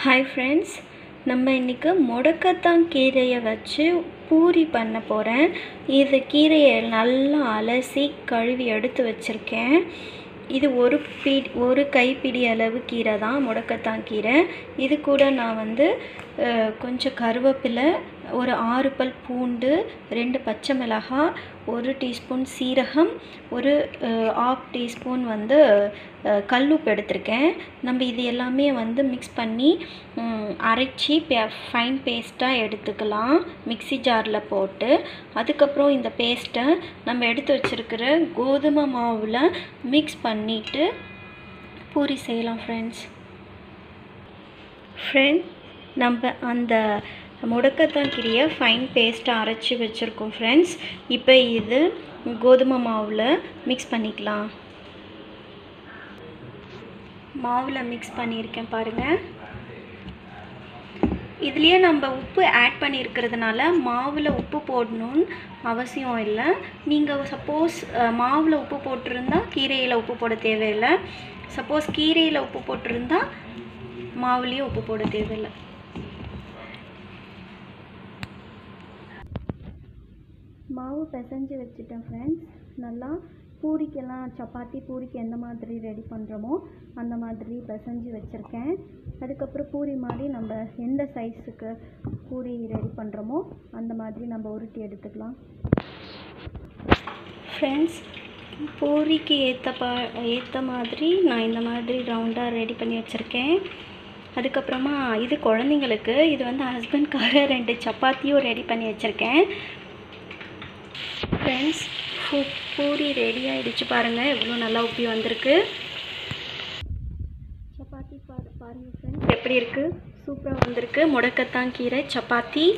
hi friends நம்ம இன்றைக்கி முடக்கத்தான் கீரையை வச்சு பூரி பண்ண போகிறேன் இது கீரையை நல்லா அலசி கழுவி எடுத்து வச்சுருக்கேன் இது ஒரு பி ஒரு கைப்பிடி அளவு கீரை தான் முடக்கத்தான் கீரை இது கூட நான் வந்து அஹ், கொஞ்சம் கருவேப்பிலை ஒரு ஆறு பல் பூண்டு ரெண்டு பச்சை மிளகாய் ஒரு டீஸ்பூன் சீரகம் ஒரு ஆஃப் டீஸ்பூன் வந்து அஹ், கல்லுப்பு எடுத்திருக்கேன் நம்ம இது எல்லாமே வந்து மிக்ஸ் பண்ணி ம், அரைச்சி ஃபைன் பேஸ்ட்டாக எடுத்துக்கலாம் மிக்ஸி ஜாரில் போட்டு அதுக்கப்புறம் இந்த பேஸ்ட்டை நம்ம எடுத்து வச்சுருக்கிற கோதுமை மாவில் மிக்ஸ் பண்ணிவிட்டு பூரி செய்யலாம் ஃப்ரெண்ட்ஸ் ஃப்ரெண்ட் நம்ம அந்த முடக்கத்தான் கீரையை ஃபைன் பேஸ்ட்டாக அரைச்சி வச்சுருக்கோம் ஃப்ரெண்ட்ஸ் இப்போ இது கோதுமை மாவில் மிக்ஸ் பண்ணிக்கலாம் மாவில் மிக்ஸ் பண்ணியிருக்கேன் பாருங்கள் இதுலேயே நம்ம உப்பு ஆட் பண்ணியிருக்கிறதுனால மாவில் உப்பு போடணும்னு அவசியம் இல்லை நீங்கள் சப்போஸ் மாவில் உப்பு போட்டிருந்தா கீரையில் உப்பு போட தேவையில்லை சப்போஸ் கீரையில் உப்பு போட்டிருந்தா மாவுலேயும் உப்பு போட தேவையில்லை மாவு பிசைஞ்சு வச்சுட்டேன் ஃப்ரெண்ட்ஸ் நல்லா பூரிக்கெல்லாம் சப்பாத்தி பூரிக்கு எந்த மாதிரி ரெடி பண்ணுறோமோ அந்த மாதிரி பிசைஞ்சு வச்சுருக்கேன் அதுக்கப்புறம் பூரி மாதிரி நம்ம எந்த சைஸுக்கு பூரி ரெடி பண்ணுறோமோ அந்த மாதிரி நம்ம உருட்டி எடுத்துக்கலாம் ஃப்ரெண்ட்ஸ் பூரிக்கு ஏற்ற பா ஏற்ற மாதிரி நான் இந்த மாதிரி ரவுண்டாக ரெடி பண்ணி வச்சுருக்கேன் அதுக்கப்புறமா இது குழந்தைங்களுக்கு இது வந்து ஹஸ்பண்ட்காக ரெண்டு சப்பாத்தியும் ரெடி பண்ணி வச்சுருக்கேன் ஃப்ரெண்ட்ஸ் பூ பூரி ரெடி ஆகிடுச்சு பாருங்கள் எவ்வளோ நல்லா உப்பி வந்திருக்கு சப்பாத்தி பாரு பாருங்கள் ஃப்ரெண்ட்ஸ் எப்படி இருக்குது சூப்பராக வந்திருக்கு முடக்கத்தான் கீரை சப்பாத்தி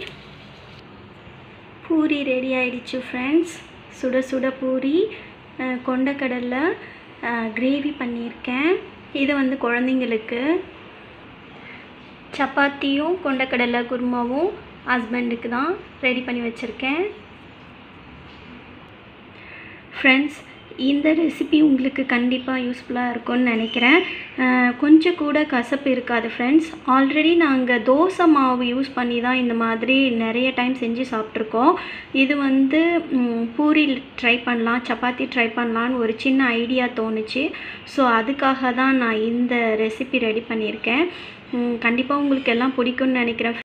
பூரி ரெடி ஆயிடுச்சு ஃப்ரெண்ட்ஸ் சுட சுட பூரி அஹ், கொண்டக்கடலை கிரேவி பண்ணியிருக்கேன் இது வந்து குழந்தைங்களுக்கு சப்பாத்தியும் கொண்டக்கடலை குருமாவும் ஹஸ்பண்டுக்கு தான் ரெடி பண்ணி வச்சுருக்கேன் ஃப்ரெண்ட்ஸ் இந்த ரெசிபி உங்களுக்கு கண்டிப்பாக யூஸ்ஃபுல்லாக இருக்கும்னு நினைக்கிறேன் அஹ், கொஞ்சம் கூட கசப்பு இருக்காது ஃப்ரெண்ட்ஸ் ஆல்ரெடி நாங்கள் தோசை மாவு யூஸ் பண்ணி தான் இந்த மாதிரி நிறைய டைம் செஞ்சு சாப்பிட்ருக்கோம் இது வந்து ம், பூரி ட்ரை பண்ணலாம் சப்பாத்தி ட்ரை பண்ணலான்னு ஒரு சின்ன ஐடியா தோணுச்சு ஸோ அதுக்காக தான் நான் இந்த ரெசிபி ரெடி பண்ணியிருக்கேன் கண்டிப்பாக உங்களுக்கு எல்லாம் பிடிக்கும்னு நினைக்கிறேன்